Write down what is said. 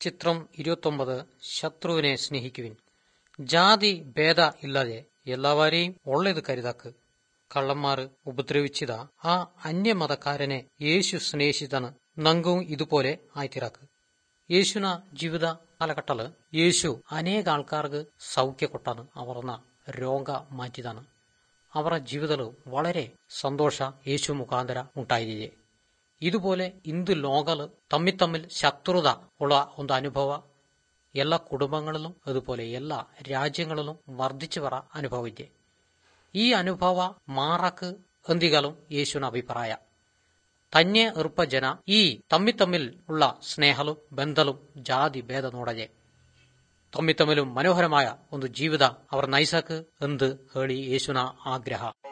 ಚಿತ್ರಂ ഇരുപത്തൊമ്പത് ശത്രുവിനെ സ്നേഹിക്കുവിൻ ജാതി ഭേദ ഇല്ലാതെ എല്ലാവരെയും ഉള്ളത് കരുതാക്ക് കള്ളന്മാർ ഉപദ്രവിച്ചതാ ആ അന്യമതക്കാരനെ യേശു സ്നേഹിച്ചതാണ് നങ്കവും ഇതുപോലെ ആയിത്തീരാക്ക് യേശുന ജീവിത കാലഘട്ടത്തില് യേശു അനേക ആൾക്കാർക്ക് സൗഖ്യ കൊട്ടാണ് അവർന്ന രോഗ മാറ്റിയതാണ് ಅವರ ಜೀವಿತಲು വളരെ സന്തോഷ യേശു മുഖാന്തര ഉണ്ടായിരിക്കെ ഇതുപോലെ ಇಂದು ലോകല് തമ്മിൽ തമ്മിൽ ശത്രുത ഉള്ള ಒಂದು അനുഭവ എല്ലാ കുടുംബങ്ങളിലും അതുപോലെ എല്ലാ രാജ്യങ്ങളിലും വർദ്ധിച്ചു വര അനുഭവിച്ചെ ഈ അനുഭവ മാറക്ക് എന്തികളും യേശുവിന് അഭിപ്രായ തന്നെ ഇറുപ്പ ജന ഈ തമ്മിൽ തമ്മിൽ ഉള്ള സ്നേഹലും ബന്ധലും ജാതി ഭേദ ನೋಡದೆ ತಮ್ಮಿ ತಮ್ಮಿലും മനോഹരമായ ಒಂದು ಜೀವಿತ ಅವರ ನೈಸಕ್ ಎಂದು ಹೇಳಿ ಯೇಸುನ ಆಗ್ರಹ